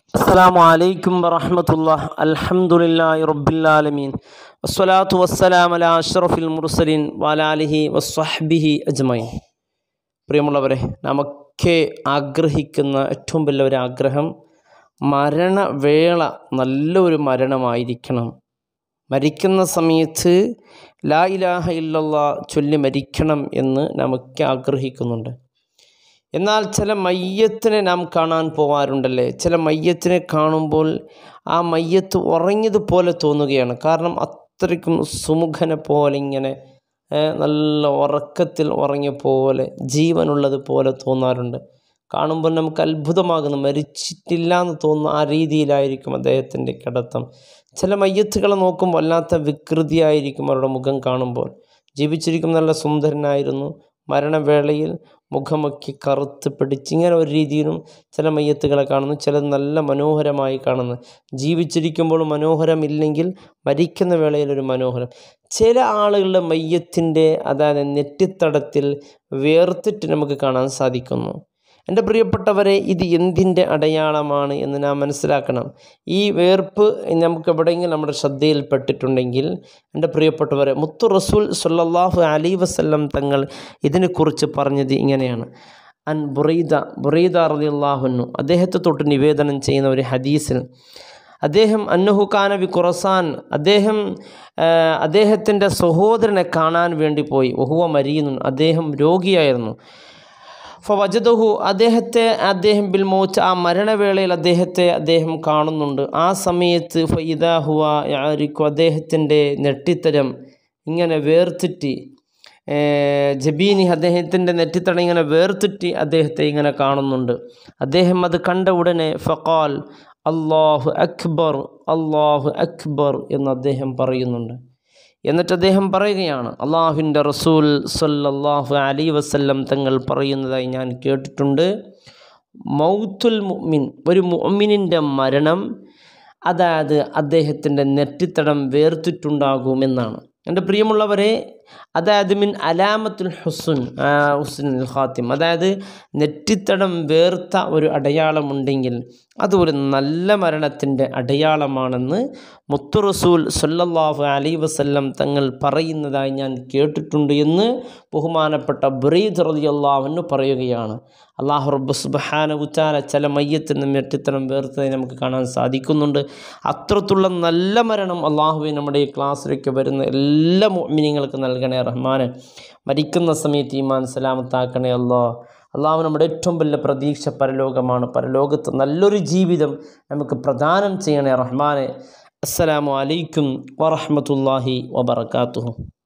അസ്സലാമു അലൈക്കും വറഹ്മത്തുള്ളാഹ് അൽഹംദുലില്ലാഹി റബ്ബിൽ ആലമീൻ വസ്സലാത്തു വസ്സലാം അലാ അഷ്റഫിൽ മുർസലിൻ വലാലിഹി വസ്വഹ്ബിഹി അജ്മൈൻ പ്രിയമുള്ളവരെ നമുക്കെ ആഗ്രഹിക്കുന്ന ഏറ്റവും വലിയ ഒരു ആഗ്രഹം മരണവേള നല്ലൊരു മരണമായിരിക്കണം മരിക്കുന്ന സമയത്ത് ലാ ഇലാഹ ഇല്ലല്ലാ ചൊല്ലി മരിക്കണം എന്ന് നമുക്ക് ആഗ്രഹിക്കുന്നുണ്ട് എന്നാൽ ചില മയ്യത്തിനെ നാം കാണാൻ പോകാറുണ്ടല്ലേ ചില മയ്യത്തിനെ കാണുമ്പോൾ ആ മയ്യത്ത് ഉറങ്ങിയതുപോലെ തോന്നുകയാണ് കാരണം അത്രയ്ക്കും സുമുഖനെ പോലെ ഇങ്ങനെ ഏ, നല്ല ഉറക്കത്തിൽ ഉറങ്ങിയ പോലെ ജീവനുള്ളത് പോലെ തോന്നാറുണ്ട് കാണുമ്പോൾ നമുക്ക് അത്ഭുതമാകുന്നു മരിച്ചിട്ടില്ല എന്ന് തോന്നുന്ന ആ രീതിയിലായിരിക്കും അദ്ദേഹത്തിൻ്റെ കിടത്തം ചില മയ്യത്തുകളെ നോക്കുമ്പോൾ വല്ലാത്ത വികൃതിയായിരിക്കും അവരുടെ മുഖം കാണുമ്പോൾ ജീവിച്ചിരിക്കും നല്ല സുന്ദരനായിരുന്നു മരണവേളയിൽ മുഖമൊക്കെ കറുത്ത് പിടിച്ച് ഇങ്ങനെ ഒരു രീതിയിലും ചില മയ്യത്തുകളെ കാണുന്നു ചിലത് നല്ല മനോഹരമായി കാണുന്നു ജീവിച്ചിരിക്കുമ്പോൾ മനോഹരമില്ലെങ്കിൽ മരിക്കുന്ന വേളയിൽ ഒരു മനോഹരം ചില ആളുകളുടെ മയ്യത്തിൻ്റെ അതായത് നെറ്റിത്തടത്തിൽ വേർത്തിട്ട് നമുക്ക് കാണാൻ സാധിക്കുന്നു എൻ്റെ പ്രിയപ്പെട്ടവരെ ഇത് എന്തിൻ്റെ അടയാളമാണ് എന്ന് നാം മനസ്സിലാക്കണം ഈ വേർപ്പ് നമുക്ക് എവിടെയെങ്കിലും നമ്മുടെ ശ്രദ്ധയിൽപ്പെട്ടിട്ടുണ്ടെങ്കിൽ എൻ്റെ പ്രിയപ്പെട്ടവരെ മുത്തു റസൂൽ സല്ലല്ലാഹു അലൈ വസല്ലം തങ്ങൾ ഇതിനെക്കുറിച്ച് പറഞ്ഞത് ഇങ്ങനെയാണ് അൻ ബുറൈദ ബുറൈദ റളിയല്ലാഹുന്നു അദ്ദേഹത്തെ തൊട്ട് നിവേദനം ചെയ്യുന്ന ഒരു ഹദീസിൽ അദ്ദേഹം അന്നഹു കാനബി ഖുറസാൻ അദ്ദേഹം അദ്ദേഹത്തിൻ്റെ സഹോദരനെ കാണാൻ വേണ്ടി പോയി ഒഹുവ മരിയുന്നു അദ്ദേഹം രോഗിയായിരുന്നു ഫവജദഹു അദ്ദേഹത്തെ അദ്ദേഹം ബിൽ മോച്ച് ആ മരണവേളയിൽ അദ്ദേഹത്തെ അദ്ദേഹം കാണുന്നുണ്ട് ആ സമയത്ത് ഫൈദാഹുവ യാരിക്കു അദ്ദേഹത്തിൻ്റെ നെട്ടിത്തരം ഇങ്ങനെ വേർത്തിട്ട് ജബീനി അദ്ദേഹത്തിൻ്റെ നെറ്റിത്തടം ഇങ്ങനെ വേർത്തിട്ട് അദ്ദേഹത്തെ ഇങ്ങനെ കാണുന്നുണ്ട് അദ്ദേഹം അത് കണ്ട ഉടനെ ഫഖാൽ അള്ളാഹു അക്ബർ അള്ളാഹു അക്ബർ എന്ന് അദ്ദേഹം പറയുന്നുണ്ട് എന്നിട്ട് അദ്ദേഹം പറയുകയാണ് അള്ളാഹുവിൻ്റെ റസൂൽ സല്ലല്ലാഹു അലൈ വസല്ലം തങ്ങൾ പറയുന്നതായി ഞാൻ കേട്ടിട്ടുണ്ട് മൗത്തുൽ മുഅ്മിൻ ഒരു മുഅ്മിനിൻ്റെ മരണം അതായത് അദ്ദേഹത്തിൻ്റെ നെറ്റിത്തടം വേർത്തിട്ടുണ്ടാകുമെന്നാണ് എൻ്റെ പ്രിയമുള്ളവരെ അതായത് മിൻ അലാമത്തുൽ ഹുസുൻ ഹുസുൻ ഖാത്തിം അതായത് നെറ്റിത്തടം വേർത്ത ഒരു അടയാളമുണ്ടെങ്കിൽ അത് ഒരു നല്ല മരണത്തിൻ്റെ അടയാളമാണെന്ന് മുത്തു റസൂൽ സല്ലല്ലാഹു അലൈ വസല്ലം തങ്ങൾ പറയുന്നതായി ഞാൻ കേട്ടിട്ടുണ്ട് എന്ന് ബഹുമാനപ്പെട്ട ബുറൈദ് റളിയല്ലാഹു പറയുകയാണ് അള്ളാഹു റബ്ബ് സുബ്ഹാനഹുത്താല ചില മയ്യത്തിന് നെറ്റിത്തടം വേർത്തതായി നമുക്ക് കാണാൻ സാധിക്കുന്നുണ്ട് അത്രത്തുള്ള നല്ല മരണം അള്ളാഹുവെ നമ്മുടെ ഈ ക്ലാസ്സിലേക്ക് വരുന്ന എല്ലാ മോമിനിങ്ങൾക്ക് നൽകണേ റഹ്മാന് മരിക്കുന്ന സമയത്ത് ഈമാൻ സലാമത്താക്കണേ അല്ലോ അള്ളാഹു നമ്മുടെ ഏറ്റവും വലിയ പ്രതീക്ഷ പരലോകമാണ് പരലോകത്ത് നല്ലൊരു ജീവിതം നമുക്ക് പ്രദാനം ചെയ്യണേ റഹ്മാനെ അസ്സലാമു അലൈക്കും വറഹ്മത്തുള്ളാഹി വബർക്കാത്തുഹു